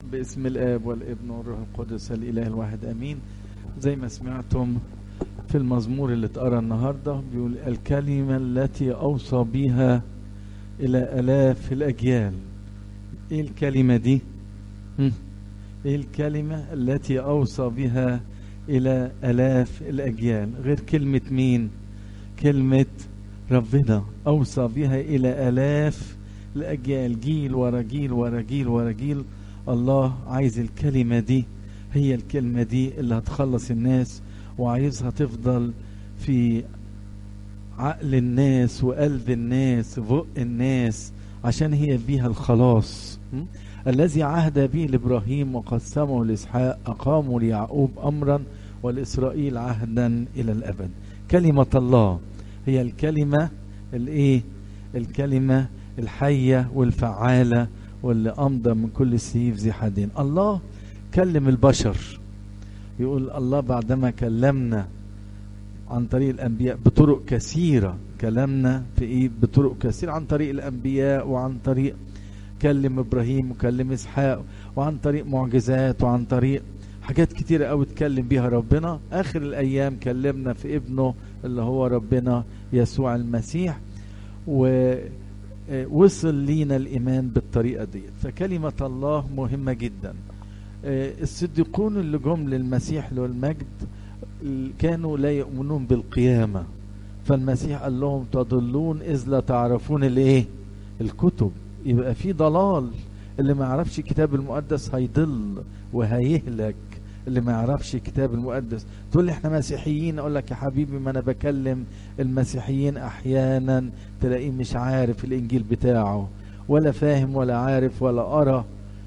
باسم الاب والابن والروح القدس الاله الواحد امين زي ما سمعتم في المزمور اللي اتقرا النهارده بيقول الكلمه التي اوصى بها الى الاف الاجيال ايه الكلمه دي هم؟ ايه الكلمه التي اوصى بها الى الاف الاجيال غير كلمه مين كلمه ربنا اوصى بها الى الاف الاجيال جيل ورا جيل ورا جيل ورا جيل الله عايز الكلمه دي هي الكلمه دي اللي هتخلص الناس وعايزها تفضل في عقل الناس وقلب الناس وبق الناس عشان هي بيها الخلاص م? الذي عهد به لابراهيم وقسمه لاسحاق اقاموا ليعقوب امرا ولاسرائيل عهدا الى الابد كلمه الله هي الكلمه الايه الكلمه الحيه والفعاله واللي امضى من كل سيف ذي حدين الله كلم البشر يقول الله بعدما كلمنا عن طريق الانبياء بطرق كثيره كلامنا في ايه بطرق كثيره عن طريق الانبياء وعن طريق كلم ابراهيم وكلم اسحاق وعن طريق معجزات وعن طريق حاجات كتيره قوي اتكلم بيها ربنا اخر الايام كلمنا في ابنه اللي هو ربنا يسوع المسيح ووصل لينا الايمان بالطريقه دي فكلمه الله مهمه جدا الصديقون اللي جم للمسيح له المجد كانوا لا يؤمنون بالقيامة فالمسيح قال لهم تضلون إذ لا تعرفون الإيه الكتب يبقى في ضلال اللي ما يعرفش الكتاب المقدس هيضل وهيهلك اللي ما يعرفش الكتاب المقدس تقول لي احنا مسيحيين اقول لك يا حبيبي ما انا بكلم المسيحيين احيانا تلاقيه مش عارف الانجيل بتاعه ولا فاهم ولا عارف ولا قرا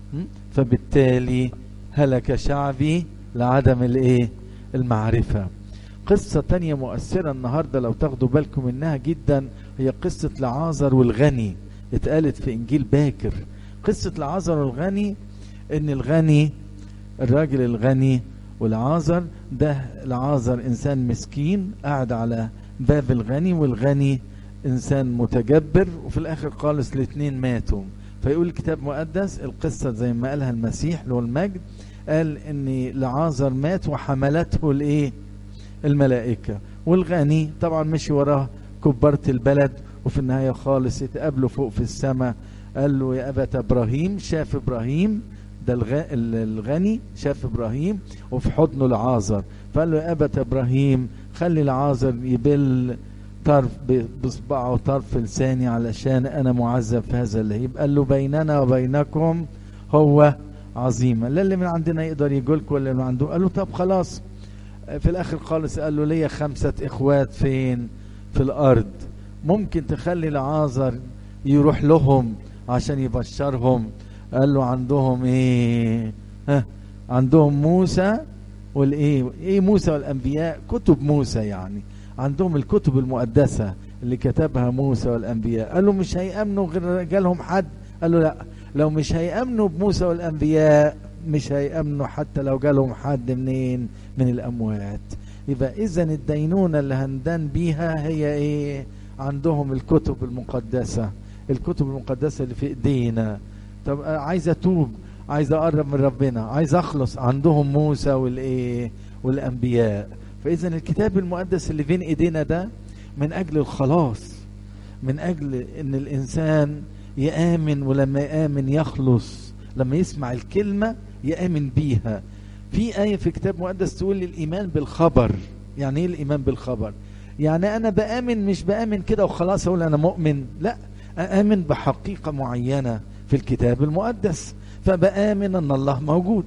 فبالتالي هلك شعبي لعدم الايه المعرفة قصة تانية مؤثرة النهاردة لو تاخدوا بالكم منها جدا هي قصة لعازر والغني اتقالت في انجيل باكر قصة لعازر والغني ان الغني الراجل الغني والعازر ده لعازر انسان مسكين قاعد على باب الغني والغني انسان متجبر وفي الاخر خالص الاثنين ماتوا فيقول الكتاب المقدس القصة زي ما قالها المسيح له المجد قال ان لعازر مات وحملته الايه الملائكة والغني طبعا مشي وراه كبرة البلد وفي النهاية خالص يتقابلوا فوق في السماء قال له يا أبت إبراهيم شاف إبراهيم ده الغني شاف إبراهيم وفي حضنه لعازر فقال له يا أبت إبراهيم خلي لعازر يبل طرف بصبعه طرف لساني علشان أنا معذب في هذا اللهيب قال له بيننا وبينكم هو عظيمة لا اللي من عندنا يقدر يقولك ولا اللي من عنده قال له طب خلاص في الاخر خالص قال له ليا خمسة اخوات فين في الارض ممكن تخلي لعازر يروح لهم عشان يبشرهم قال له عندهم ايه ها عندهم موسى والايه ايه موسى والانبياء كتب موسى يعني عندهم الكتب المقدسة اللي كتبها موسى والانبياء قال له مش هيأمنوا غير جالهم حد قال له لا لو مش هيأمنوا بموسى والأنبياء مش هيأمنوا حتى لو جالهم حد منين من الأموات يبقى إذا الدينونة اللي هندان بيها هي إيه عندهم الكتب المقدسة الكتب المقدسة اللي في إيدينا طب عايز أتوب عايز أقرب من ربنا عايز أخلص عندهم موسى والإيه والأنبياء فإذا الكتاب المقدس اللي بين إيدينا ده من أجل الخلاص من أجل إن الإنسان يآمن ولما يآمن يخلص لما يسمع الكلمة يآمن بيها في آية في كتاب مقدس تقول الإيمان بالخبر يعني إيه الإيمان بالخبر يعني أنا بآمن مش بآمن كده وخلاص أقول أنا مؤمن لا أآمن بحقيقة معينة في الكتاب المقدس فبآمن أن الله موجود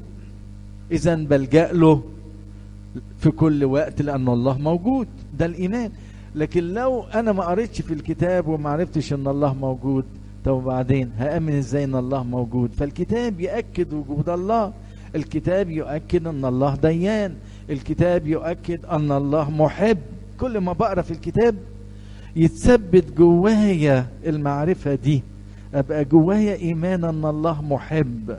إذا بلجأ له في كل وقت لأن الله موجود ده الإيمان لكن لو أنا ما قريتش في الكتاب وما عرفتش أن الله موجود طب وبعدين هأمن ازاي ان الله موجود فالكتاب يأكد وجود الله الكتاب يؤكد ان الله ديان الكتاب يؤكد ان الله محب كل ما بقرا في الكتاب يتثبت جوايا المعرفة دي ابقى جوايا ايمان ان الله محب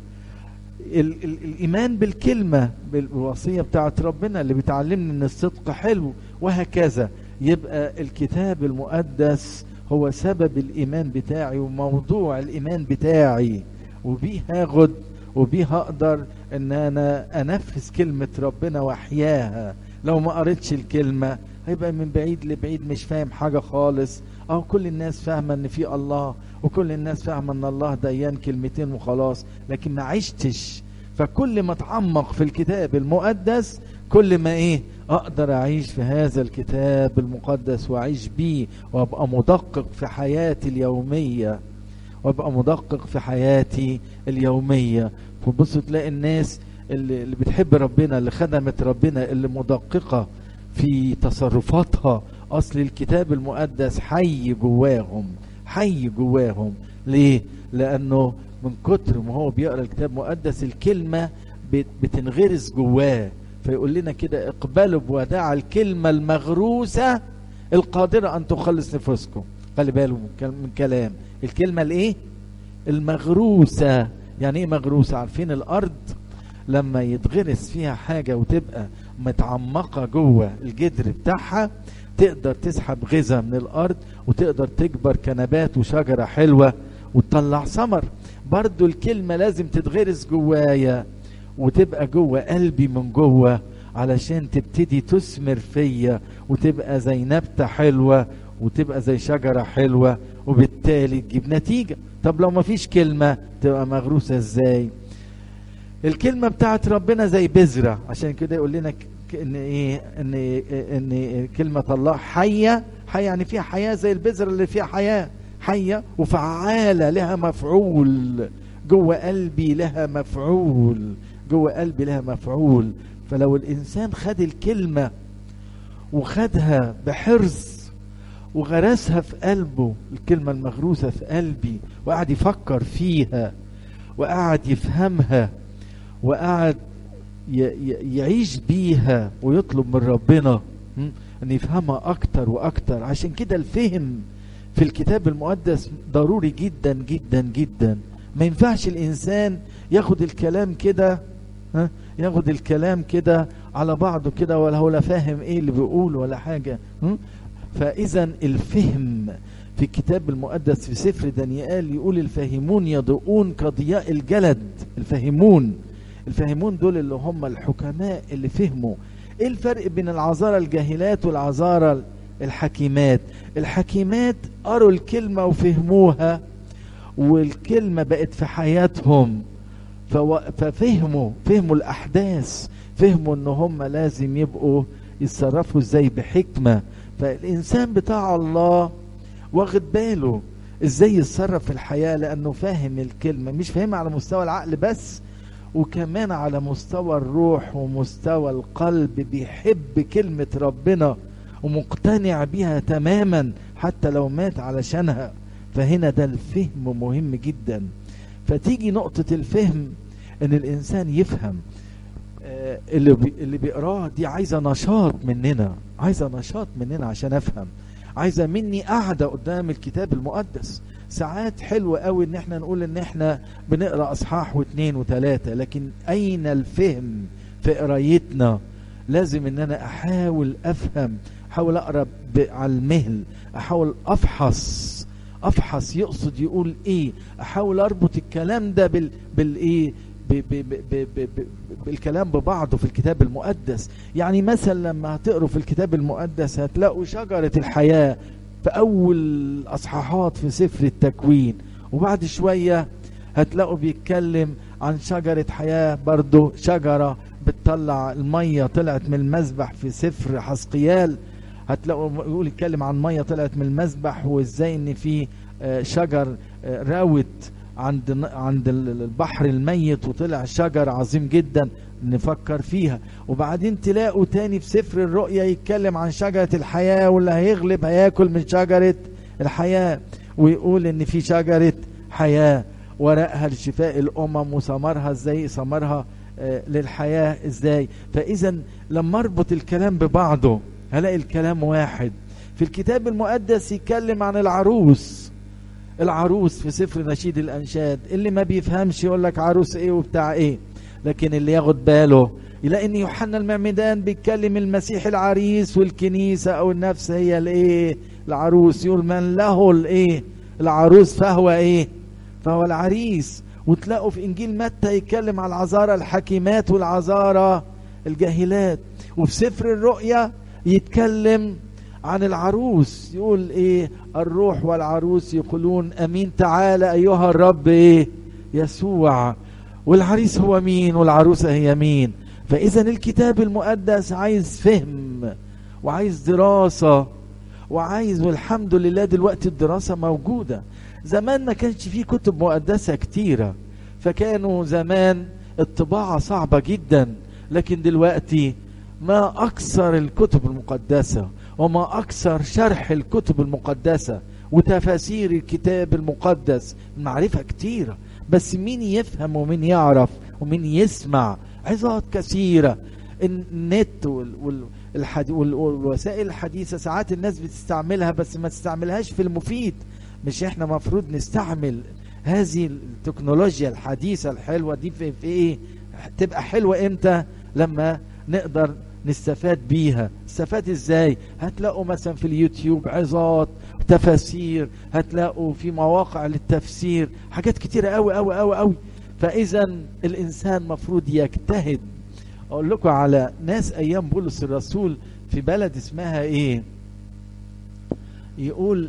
ال ال الايمان بالكلمة بالوصية بتاعت ربنا اللي بتعلمني ان الصدق حلو وهكذا يبقى الكتاب المقدس هو سبب الإيمان بتاعي وموضوع الإيمان بتاعي وبيه هاخد وبيها اقدر ان انا انفذ كلمة ربنا واحياها لو ما قريتش الكلمة هيبقى من بعيد لبعيد مش فاهم حاجة خالص او كل الناس فاهمة ان في الله وكل الناس فاهمة ان الله ديان كلمتين وخلاص لكن ما عشتش فكل ما اتعمق في الكتاب المقدس كل ما ايه اقدر اعيش في هذا الكتاب المقدس واعيش بيه وابقى مدقق في حياتي اليوميه وابقى مدقق في حياتي اليوميه فبص تلاقي الناس اللي, اللي بتحب ربنا اللي خدمت ربنا اللي مدققه في تصرفاتها اصل الكتاب المقدس حي جواهم حي جواهم ليه لانه من كتر ما هو بيقرا الكتاب المقدس الكلمه بتنغرس جواه فيقول لنا كده اقبلوا بوداع الكلمة المغروسة القادرة أن تخلص نفوسكم خلي بالوا من كلام الكلمة الايه المغروسة يعني ايه مغروسة عارفين الأرض لما يتغرس فيها حاجة وتبقى متعمقة جوه الجدر بتاعها تقدر تسحب غذاء من الأرض وتقدر تكبر كنبات وشجرة حلوة وتطلع ثمر برضو الكلمة لازم تتغرس جوايا وتبقى جوه قلبي من جوه علشان تبتدي تثمر فيا وتبقى زي نبتة حلوة وتبقى زي شجرة حلوة وبالتالي تجيب نتيجة طب لو ما فيش كلمة تبقى مغروسة ازاي الكلمة بتاعت ربنا زي بذرة عشان كده يقول لنا ان ايه ان ان كلمة الله حية حية يعني فيها حياة زي البذرة اللي فيها حياة حية وفعالة لها مفعول جوه قلبي لها مفعول جوه قلبي لها مفعول فلو الانسان خد الكلمه وخدها بحرص وغرسها في قلبه الكلمه المغروسه في قلبي وقعد يفكر فيها وقعد يفهمها وقعد يعيش بيها ويطلب من ربنا ان يفهمها اكتر واكتر عشان كده الفهم في الكتاب المقدس ضروري جدا جدا جدا ما ينفعش الانسان ياخد الكلام كده ها ياخد الكلام كده على بعضه كده ولا هو لا فاهم ايه اللي بيقول ولا حاجه فاذا الفهم في الكتاب المقدس في سفر دانيال يقول الفاهمون يضوءون كضياء الجلد الفاهمون الفاهمون دول اللي هم الحكماء اللي فهموا ايه الفرق بين العذارى الجاهلات والعذارى الحكيمات الحكيمات قروا الكلمه وفهموها والكلمه بقت في حياتهم ففهموا فهموا الاحداث فهموا ان هم لازم يبقوا يتصرفوا ازاي بحكمه فالانسان بتاع الله واخد باله ازاي يتصرف في الحياه لانه فاهم الكلمه مش فاهمها على مستوى العقل بس وكمان على مستوى الروح ومستوى القلب بيحب كلمه ربنا ومقتنع بيها تماما حتى لو مات علشانها فهنا ده الفهم مهم جدا فتيجي نقطة الفهم ان الانسان يفهم آه اللي بي اللي بيقراه دي عايزة نشاط مننا عايزة نشاط مننا عشان افهم عايزة مني قاعدة قدام الكتاب المقدس ساعات حلوة قوي ان احنا نقول ان احنا بنقرا اصحاح واثنين وثلاثة لكن اين الفهم في قرايتنا لازم ان انا احاول افهم احاول اقرا على المهل احاول افحص افحص يقصد يقول ايه احاول اربط الكلام ده بال بالايه ب ب ب ب ب ب بالكلام ببعضه في الكتاب المقدس يعني مثلا لما هتقروا في الكتاب المقدس هتلاقوا شجرة الحياة في أول أصحاحات في سفر التكوين وبعد شوية هتلاقوا بيتكلم عن شجرة حياة برضو شجرة بتطلع المية طلعت من المذبح في سفر حسقيال هتلاقوا يقول يتكلم عن ميه طلعت من المذبح وازاي ان في شجر راوت عند عند البحر الميت وطلع شجر عظيم جدا نفكر فيها وبعدين تلاقوا تاني في سفر الرؤيا يتكلم عن شجرة الحياة واللي هيغلب هياكل من شجرة الحياة ويقول ان في شجرة حياة ورقها لشفاء الامم وثمرها ازاي ثمرها للحياة ازاي فاذا لما اربط الكلام ببعضه هلاقي الكلام واحد في الكتاب المقدس يتكلم عن العروس العروس في سفر نشيد الانشاد اللي ما بيفهمش يقول لك عروس ايه وبتاع ايه لكن اللي ياخد باله يلاقي ان يوحنا المعمدان بيتكلم المسيح العريس والكنيسه او النفس هي الايه العروس يقول من له الايه العروس فهو ايه فهو العريس وتلاقوا في انجيل متى يتكلم على العذارى الحكيمات والعذارى الجاهلات وفي سفر الرؤيا يتكلم عن العروس يقول ايه الروح والعروس يقولون امين تعالى ايها الرب ايه يسوع والعريس هو مين والعروسه هي مين فاذا الكتاب المقدس عايز فهم وعايز دراسه وعايز والحمد لله دلوقتي الدراسه موجوده زمان ما كانش فيه كتب مقدسه كتيره فكانوا زمان الطباعه صعبه جدا لكن دلوقتي ما اكثر الكتب المقدسه وما اكثر شرح الكتب المقدسه وتفاسير الكتاب المقدس المعرفه كتيره بس مين يفهم ومين يعرف ومين يسمع عظات كثيره النت والوسائل الحديثه ساعات الناس بتستعملها بس ما تستعملهاش في المفيد مش احنا مفروض نستعمل هذه التكنولوجيا الحديثه الحلوه دي في, في ايه تبقى حلوه امتى لما نقدر نستفاد بيها استفاد ازاي هتلاقوا مثلا في اليوتيوب عظات تفاسير هتلاقوا في مواقع للتفسير حاجات كتيرة قوي قوي قوي قوي فاذا الانسان مفروض يجتهد اقول لكم على ناس ايام بولس الرسول في بلد اسمها ايه يقول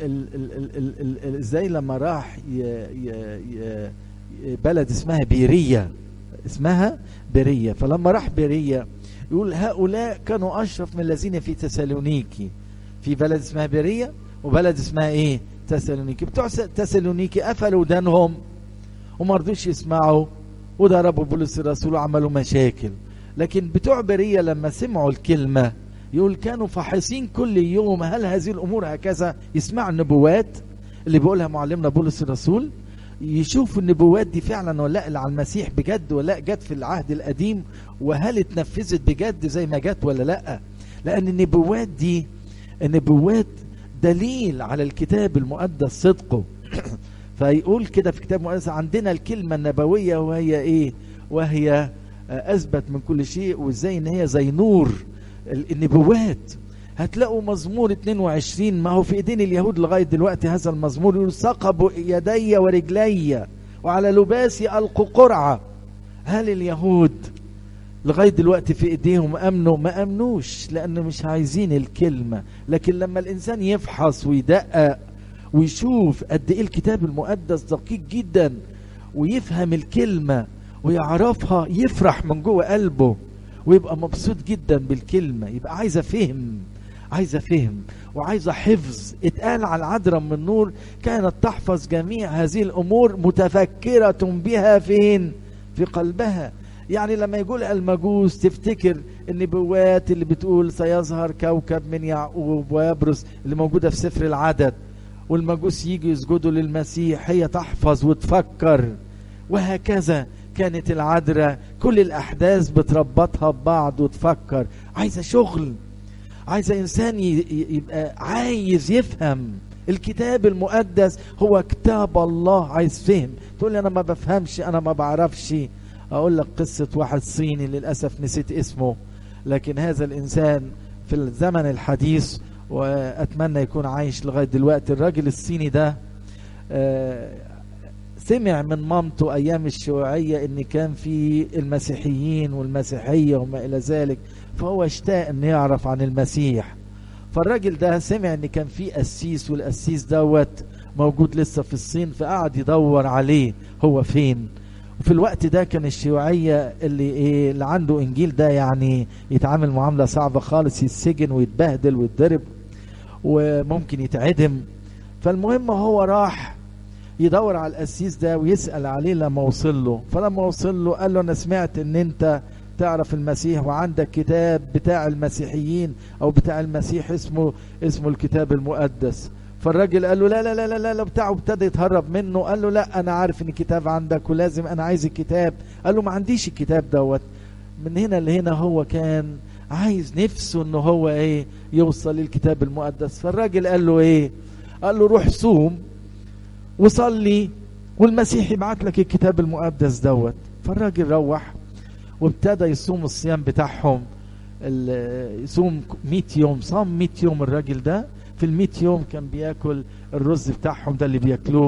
ازاي لما راح ي ي ي بلد اسمها بيرية اسمها بيرية فلما راح بيرية يقول هؤلاء كانوا أشرف من الذين في تسالونيكي في بلد اسمها بيرية وبلد اسمها ايه تسالونيكي بتوع تسالونيكي قفلوا ودانهم وما رضوش يسمعوا وضربوا بولس الرسول وعملوا مشاكل لكن بتوع برية لما سمعوا الكلمة يقول كانوا فاحصين كل يوم هل هذه الأمور هكذا يسمعوا النبوات اللي بيقولها معلمنا بولس الرسول يشوفوا النبوات دي فعلا ولا لا اللي على المسيح بجد ولا لا جت في العهد القديم وهل اتنفذت بجد زي ما جت ولا لا لأن النبوات دي النبوات دليل على الكتاب المقدس صدقه فيقول كده في كتاب مقدس عندنا الكلمة النبوية وهي ايه وهي اثبت من كل شيء وازاي ان هي زي نور النبوات هتلاقوا مزمور 22 ما هو في ايدين اليهود لغايه دلوقتي هذا المزمور يقول ثقبوا يدي ورجلي وعلى لباسي القوا قرعه هل اليهود لغايه دلوقتي في ايديهم امنوا ما امنوش لان مش عايزين الكلمه لكن لما الانسان يفحص ويدقق ويشوف قد ايه الكتاب المقدس دقيق جدا ويفهم الكلمه ويعرفها يفرح من جوه قلبه ويبقى مبسوط جدا بالكلمة يبقى عايزة فهم عايزة فهم وعايزة حفظ اتقال على العذراء من النور كانت تحفظ جميع هذه الأمور متفكرة بها فين في قلبها يعني لما يقول المجوس تفتكر النبوات اللي بتقول سيظهر كوكب من يعقوب ويبرز اللي موجودة في سفر العدد والمجوس يجي يسجدوا للمسيح هي تحفظ وتفكر وهكذا كانت العذراء كل الأحداث بتربطها ببعض وتفكر عايزة شغل عايزة إنسان يبقى عايز يفهم الكتاب المقدس هو كتاب الله عايز فهم تقول لي أنا ما بفهمش أنا ما بعرفش أقول لك قصة واحد صيني للأسف نسيت اسمه لكن هذا الإنسان في الزمن الحديث وأتمنى يكون عايش لغاية دلوقتي الراجل الصيني ده آه سمع من مامته ايام الشيوعيه ان كان في المسيحيين والمسيحيه وما الى ذلك فهو اشتاق ان يعرف عن المسيح فالراجل ده سمع ان كان في قسيس والقسيس دوت موجود لسه في الصين فقعد يدور عليه هو فين وفي الوقت ده كان الشيوعيه اللي ايه اللي عنده انجيل ده يعني يتعامل معامله صعبه خالص يتسجن ويتبهدل ويتضرب وممكن يتعدم فالمهم هو راح يدور على القسيس ده ويسأل عليه لما وصل له فلما وصل له قال له أنا سمعت إن أنت تعرف المسيح وعندك كتاب بتاع المسيحيين أو بتاع المسيح اسمه اسمه الكتاب المقدس فالراجل قال له لا لا لا لا لا, لا بتاعه ابتدى يتهرب منه قال له لا أنا عارف إن الكتاب عندك ولازم أنا عايز الكتاب قال له ما عنديش الكتاب دوت من هنا لهنا هو كان عايز نفسه إنه هو إيه يوصل للكتاب المقدس فالراجل قال له إيه قال له روح صوم وصلي والمسيح يبعت لك الكتاب المقدس دوت فالراجل روح وابتدى يصوم الصيام بتاعهم يصوم 100 يوم صام 100 يوم الراجل ده في ال 100 يوم كان بياكل الرز بتاعهم ده اللي بياكلوه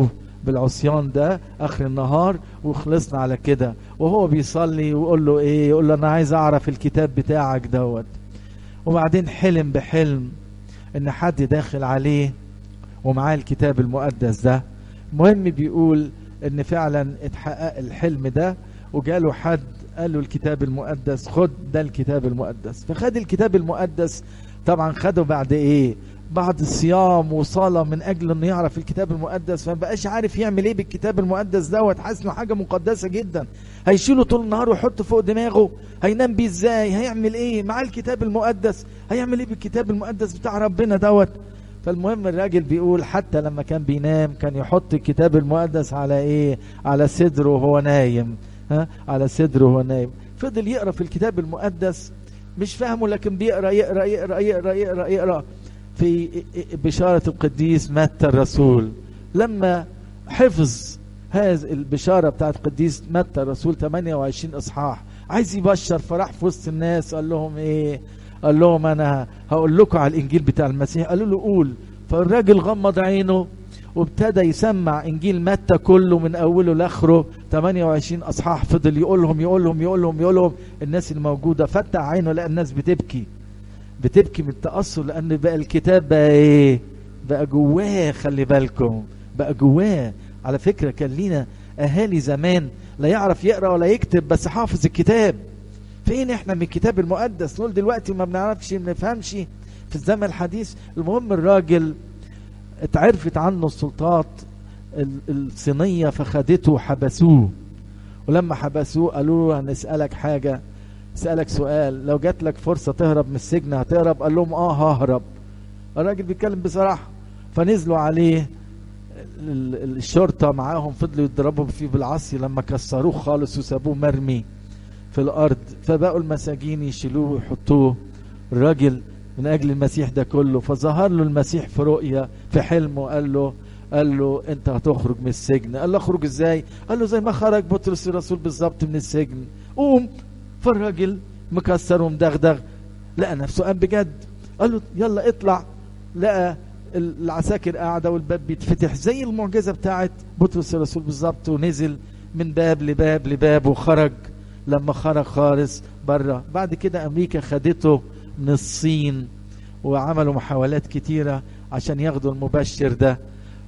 بالعصيان ده اخر النهار وخلصنا على كده وهو بيصلي ويقول له ايه يقول له انا عايز اعرف الكتاب بتاعك دوت وبعدين حلم بحلم ان حد داخل عليه ومعاه الكتاب المقدس ده المهم بيقول ان فعلا اتحقق الحلم ده وجاله حد قال له الكتاب المقدس خد ده الكتاب المقدس فخد الكتاب المقدس طبعا خده بعد ايه بعد صيام وصلاة من اجل انه يعرف الكتاب المقدس فما بقاش عارف يعمل ايه بالكتاب المقدس دوت حاسس انه حاجة مقدسة جدا هيشيله طول النهار ويحطه فوق دماغه هينام بيه ازاي هيعمل ايه مع الكتاب المقدس هيعمل ايه بالكتاب المقدس بتاع ربنا دوت فالمهم الراجل بيقول حتى لما كان بينام كان يحط الكتاب المقدس على ايه على صدره وهو نايم ها على صدره وهو نايم فضل يقرا في الكتاب المقدس مش فاهمه لكن بيقرا يقرا يقرا يقرا يقرا يقرا في بشارة القديس متى الرسول لما حفظ هذه البشارة بتاعت القديس متى الرسول 28 إصحاح عايز يبشر فراح في وسط الناس قال لهم إيه قال لهم أنا هقول لكم على الإنجيل بتاع المسيح قالوا له قول فالراجل غمض عينه وابتدى يسمع انجيل متى كله من اوله لاخره 28 اصحاح فضل يقولهم يقولهم يقولهم يقولهم الناس الموجوده فتح عينه لقى الناس بتبكي بتبكي من التاثر لان بقى الكتاب بقى ايه بقى جواه خلي بالكم بقى جواه على فكره كان لينا اهالي زمان لا يعرف يقرا ولا يكتب بس حافظ الكتاب فين احنا من الكتاب المقدس نقول دلوقتي ما بنعرفش ما نفهمش في الزمن الحديث المهم الراجل اتعرفت عنه السلطات الصينية فخدته وحبسوه ولما حبسوه قالوا له هنسألك حاجة سألك سؤال لو جات لك فرصة تهرب من السجن هتهرب قال لهم اه ههرب الراجل بيتكلم بصراحة فنزلوا عليه الشرطة معاهم فضلوا يضربوا فيه بالعصي لما كسروه خالص وسابوه مرمي في الأرض فبقوا المساجين يشيلوه ويحطوه الراجل من اجل المسيح ده كله فظهر له المسيح في رؤيا في حلمه قال له قال له انت هتخرج من السجن قال له اخرج ازاي قال له زي ما خرج بطرس الرسول بالظبط من السجن قوم فالراجل مكسر ومدغدغ لقى نفسه قام بجد قال له يلا اطلع لقى العساكر قاعده والباب بيتفتح زي المعجزه بتاعت بطرس الرسول بالظبط ونزل من باب لباب لباب وخرج لما خرج خالص بره بعد كده امريكا خدته من الصين وعملوا محاولات كتيرة عشان ياخدوا المبشر ده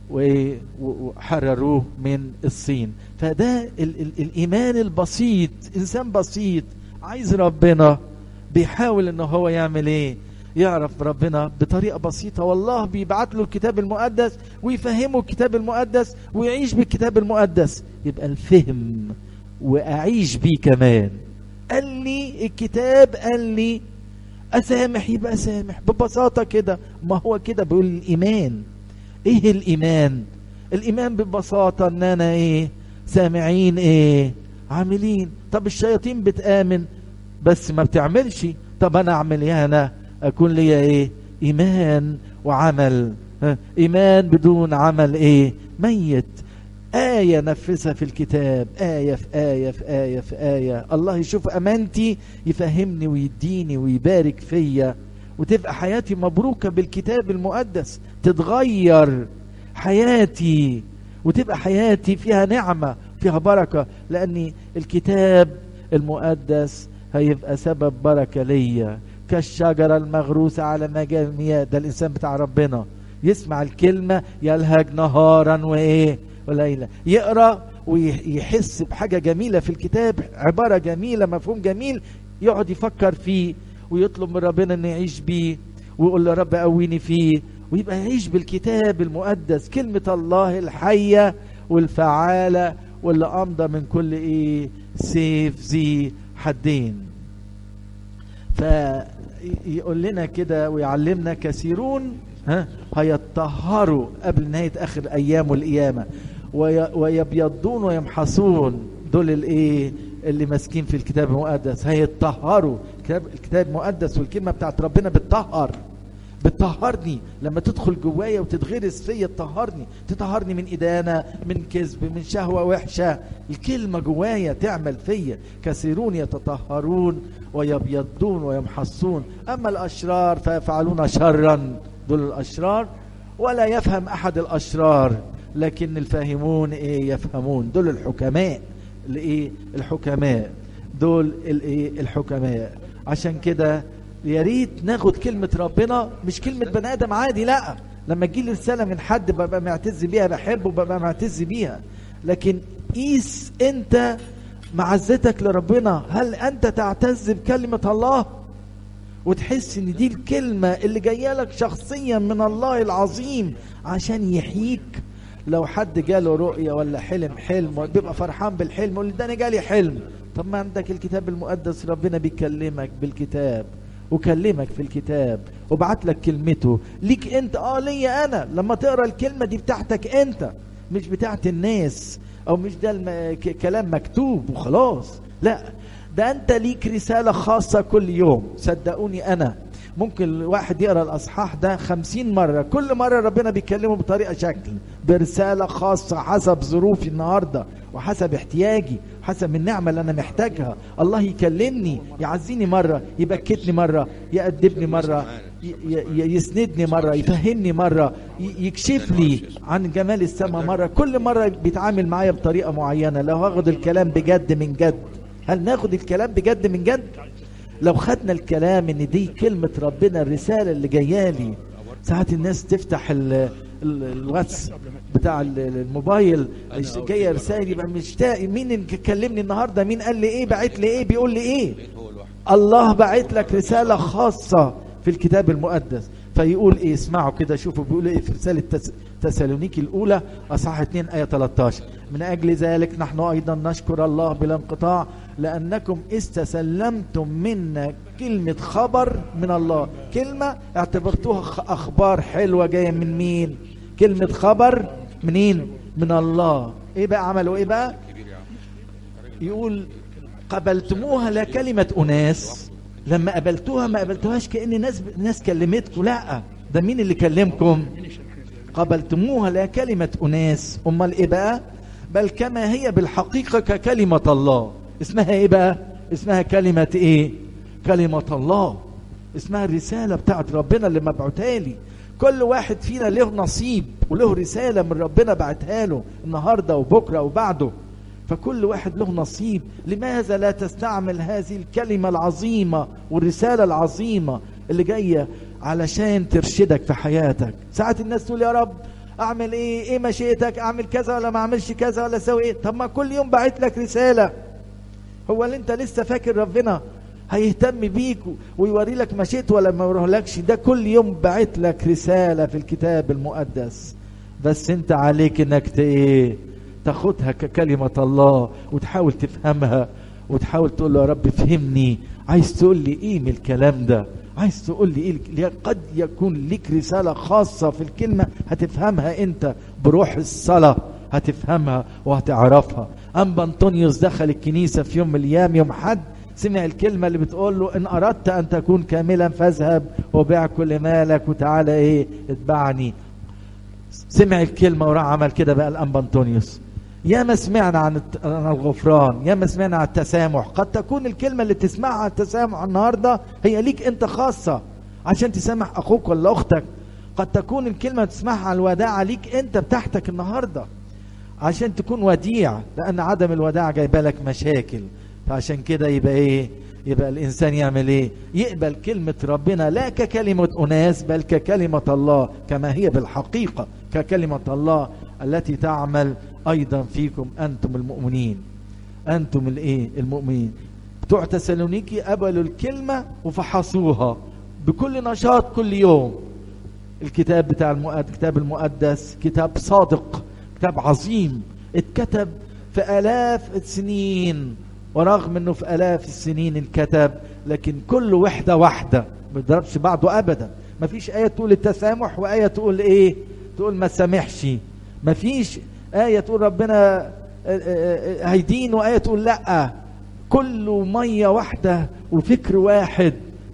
وحرروه من الصين فده ال ال الإيمان البسيط إنسان بسيط عايز ربنا بيحاول إن هو يعمل إيه يعرف ربنا بطريقة بسيطة والله بيبعت له الكتاب المقدس ويفهمه الكتاب المقدس ويعيش بالكتاب المقدس يبقى الفهم وأعيش بيه كمان قال لي الكتاب قال لي اسامح يبقى سامح ببساطه كده ما هو كده بيقول الايمان ايه الايمان الايمان ببساطه ان انا ايه سامعين ايه عاملين طب الشياطين بتامن بس ما بتعملش طب انا اعمل ايه انا اكون ليا ايه ايمان وعمل ها؟ ايمان بدون عمل ايه ميت آية نفسها في الكتاب آية في آية في آية في آية الله يشوف أمانتي يفهمني ويديني ويبارك فيا وتبقى حياتي مبروكة بالكتاب المقدس تتغير حياتي وتبقى حياتي فيها نعمة فيها بركة لأن الكتاب المقدس هيبقى سبب بركة ليا كالشجرة المغروسة على مجال المياه ده الإنسان بتاع ربنا يسمع الكلمة يلهج نهارا وإيه وليلة يقرأ ويحس بحاجة جميلة في الكتاب عبارة جميلة مفهوم جميل يقعد يفكر فيه ويطلب من ربنا انه يعيش بيه ويقول له رب قويني فيه ويبقى يعيش بالكتاب المقدس كلمة الله الحية والفعالة واللي أمضى من كل إيه سيف ذي حدين فيقول لنا كده ويعلمنا كثيرون ها هيتطهروا قبل نهاية آخر أيام والقيامة ويبيضون ويمحصون دول الايه اللي ماسكين في الكتاب المقدس هيتطهروا الكتاب الكتاب المقدس والكلمه بتاعت ربنا بتطهر بتطهرني لما تدخل جوايا وتتغرس فيا تطهرني تطهرني من إدانة من كذب من شهوة وحشة الكلمة جوايا تعمل فيا كثيرون يتطهرون ويبيضون ويمحصون أما الأشرار فيفعلون شرا دول الأشرار ولا يفهم أحد الأشرار لكن الفاهمون ايه يفهمون دول الحكماء الايه الحكماء دول الايه الحكماء عشان كده يا ريت ناخد كلمة ربنا مش كلمة بني آدم عادي لا لما تجيلي رسالة من حد ببقى معتز بيها بحبه ببقى معتز بيها لكن قيس انت معزتك لربنا هل انت تعتز بكلمة الله وتحس ان دي الكلمة اللي جاية لك شخصيا من الله العظيم عشان يحييك لو حد جاله رؤية ولا حلم حلم بيبقى فرحان بالحلم يقول ده انا جالي حلم طب ما عندك الكتاب المقدس ربنا بيكلمك بالكتاب وكلمك في الكتاب وبعت لك كلمته ليك انت اه ليا انا لما تقرا الكلمه دي بتاعتك انت مش بتاعت الناس او مش ده الم... ك... كلام مكتوب وخلاص لا ده انت ليك رساله خاصه كل يوم صدقوني انا ممكن الواحد يقرا الاصحاح ده خمسين مره كل مره ربنا بيكلمه بطريقه شكل برساله خاصه حسب ظروفي النهارده وحسب احتياجي حسب النعمه اللي انا محتاجها الله يكلمني يعزيني مره يبكتني مره يأدبني مره ي- ي- يسندني مره يفهمني مره ي- يكشف لي عن جمال السماء مره كل مره بيتعامل معايا بطريقه معينه لو هاخد الكلام بجد من جد هل ناخد الكلام بجد من جد لو خدنا الكلام ان دي كلمة ربنا الرسالة اللي جايه لي ساعات الناس تفتح ال ال الواتس بتاع ال- الموبايل جايه رسائل يبقى مشتاق مين اللي كلمني النهارده مين قال لي ايه بعت لي ايه بيقول لي ايه الله بعت لك رسالة خاصة في الكتاب المقدس فيقول ايه اسمعوا كده شوفوا بيقول ايه في رسالة تس... تسالونيكي الاولى اصحاح 2 ايه 13 من اجل ذلك نحن ايضا نشكر الله بلا انقطاع لانكم استسلمتم منا كلمة خبر من الله كلمة اعتبرتوها خ- اخبار حلوة جاية من مين كلمة خبر منين من الله ايه بقى عملوا ايه بقى يقول قبلتموها لا كلمة أناس لما قبلتوها ما قبلتوهاش كأن ناس ناس كلمتكم لا ده مين اللي كلمكم قبلتموها لا كلمة أناس أمال إيه بقى بل كما هي بالحقيقة ككلمة الله اسمها إيه بقى اسمها كلمة إيه كلمة الله اسمها الرسالة بتاعت ربنا اللي مبعوتها لي كل واحد فينا له نصيب وله رسالة من ربنا بعتها له النهاردة وبكرة وبعده فكل واحد له نصيب لماذا لا تستعمل هذه الكلمة العظيمة والرسالة العظيمة اللي جاية علشان ترشدك في حياتك ساعات الناس تقول يا رب اعمل ايه ايه مشيئتك اعمل كذا ولا ما اعملش كذا ولا اسوي ايه طب ما كل يوم بعت لك رسالة هو اللي انت لسه فاكر ربنا هيهتم بيك ويوري لك مشيت ولا ما يوريلكش ده كل يوم بعت لك رسالة في الكتاب المقدس بس انت عليك انك ت- ايه تاخدها ككلمة الله وتحاول تفهمها وتحاول تقول له يا رب فهمني عايز تقول لي ايه من الكلام ده عايز تقول لي ايه قد يكون لك رسالة خاصة في الكلمة هتفهمها انت بروح الصلاة هتفهمها وهتعرفها أما أنطونيوس دخل الكنيسة في يوم من الأيام يوم حد سمع الكلمة اللي بتقول له إن أردت أن تكون كاملا فاذهب وبيع كل مالك وتعالى إيه اتبعني سمع الكلمة وراح عمل كده بقى الأنبا أنطونيوس يا ما سمعنا عن الت- عن الغفران يا ما سمعنا عن التسامح قد تكون الكلمة اللي تسمعها عن التسامح النهاردة هي ليك أنت خاصة عشان تسامح أخوك ولا أختك قد تكون الكلمة اللي تسمعها عن الوداعة ليك أنت بتاعتك النهاردة عشان تكون وديع لأن عدم الوداع جايبه لك مشاكل فعشان كده يبقى إيه يبقى الإنسان يعمل إيه يقبل كلمة ربنا لا ككلمة أناس بل ككلمة الله كما هي بالحقيقة ككلمة الله التي تعمل أيضا فيكم أنتم المؤمنين أنتم الإيه المؤمنين بتوع تسالونيكي قبلوا الكلمة وفحصوها بكل نشاط كل يوم الكتاب بتاع المؤد... الكتاب المقدس كتاب صادق كتاب عظيم اتكتب في آلاف السنين ورغم انه في آلاف السنين انكتب لكن كل وحدة واحدة ما بيضربش بعضه ابدا ما فيش آية تقول التسامح وآية تقول ايه تقول ما سامحش ما فيش آية تقول ربنا آه، آه، آه، هيدين وآية تقول لا كله مية واحدة وفكر واحد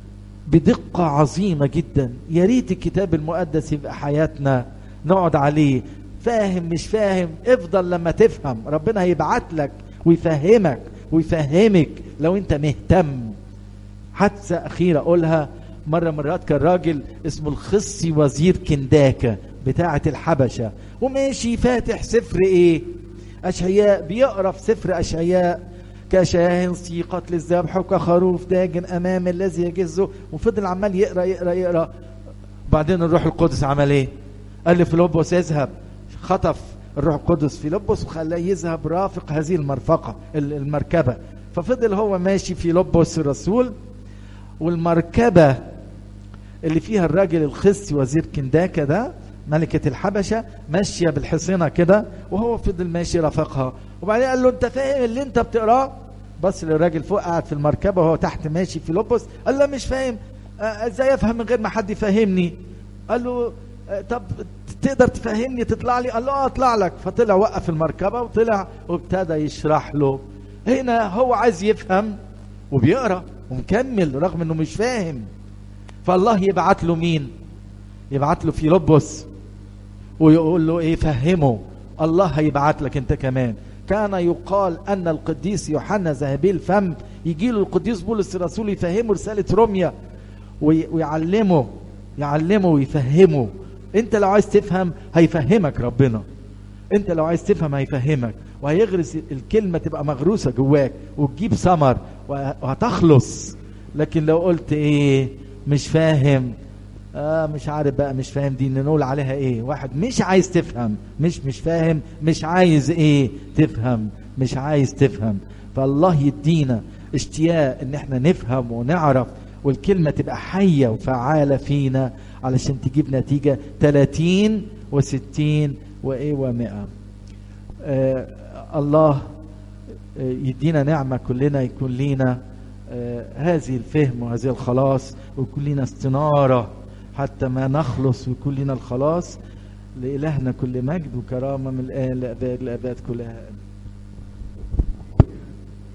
بدقة عظيمة جدا يا ريت الكتاب المقدس يبقى حياتنا نقعد عليه فاهم مش فاهم افضل لما تفهم ربنا هيبعت لك ويفهمك ويفهمك لو انت مهتم حادثة أخيرة أقولها مرة مرات كان راجل اسمه الخصي وزير كنداكا بتاعة الحبشة وماشي فاتح سفر ايه اشعياء بيقرا في سفر اشعياء كشاه سيقت للذبح وكخروف داجن امام الذي يجزه وفضل عمال يقرا يقرا يقرا بعدين الروح القدس عمل ايه قال لفيلبس اذهب خطف الروح القدس فيلبس وخلاه يذهب رافق هذه المرفقه المركبه ففضل هو ماشي في لبس الرسول والمركبه اللي فيها الراجل الخسي وزير كنداكه ده ملكة الحبشة ماشية بالحصينة كده وهو فضل ماشي رافقها وبعدين قال له انت فاهم اللي انت بتقراه بص للراجل فوق قاعد في المركبة وهو تحت ماشي في لبس قال له مش فاهم ازاي افهم من غير ما حد يفهمني قال له طب تقدر تفهمني تطلع لي قال له اه اطلع لك فطلع وقف المركبة وطلع وابتدى يشرح له هنا هو عايز يفهم وبيقرا ومكمل رغم انه مش فاهم فالله يبعت له مين يبعت له فيلبس ويقول له ايه فهمه الله هيبعت لك انت كمان كان يقال ان القديس يوحنا ذهبي الفم يجي له القديس بولس الرسول يفهمه رساله روميا ويعلمه يعلمه ويفهمه انت لو عايز تفهم هيفهمك ربنا انت لو عايز تفهم هيفهمك وهيغرس الكلمه تبقى مغروسه جواك وتجيب ثمر وهتخلص لكن لو قلت ايه مش فاهم آه مش عارف بقى مش فاهم دي نقول عليها ايه واحد مش عايز تفهم مش مش فاهم مش عايز ايه تفهم مش عايز تفهم فالله يدينا اشتياق ان احنا نفهم ونعرف والكلمة تبقى حية وفعالة فينا علشان تجيب نتيجة 30 و60 وايه و100 آه الله يدينا نعمة كلنا يكون لينا آه هذه الفهم وهذه الخلاص ويكون لنا استنارة حتى ما نخلص ويكون لنا الخلاص لإلهنا كل مجد وكرامة من الآن لأباد لأباد كلها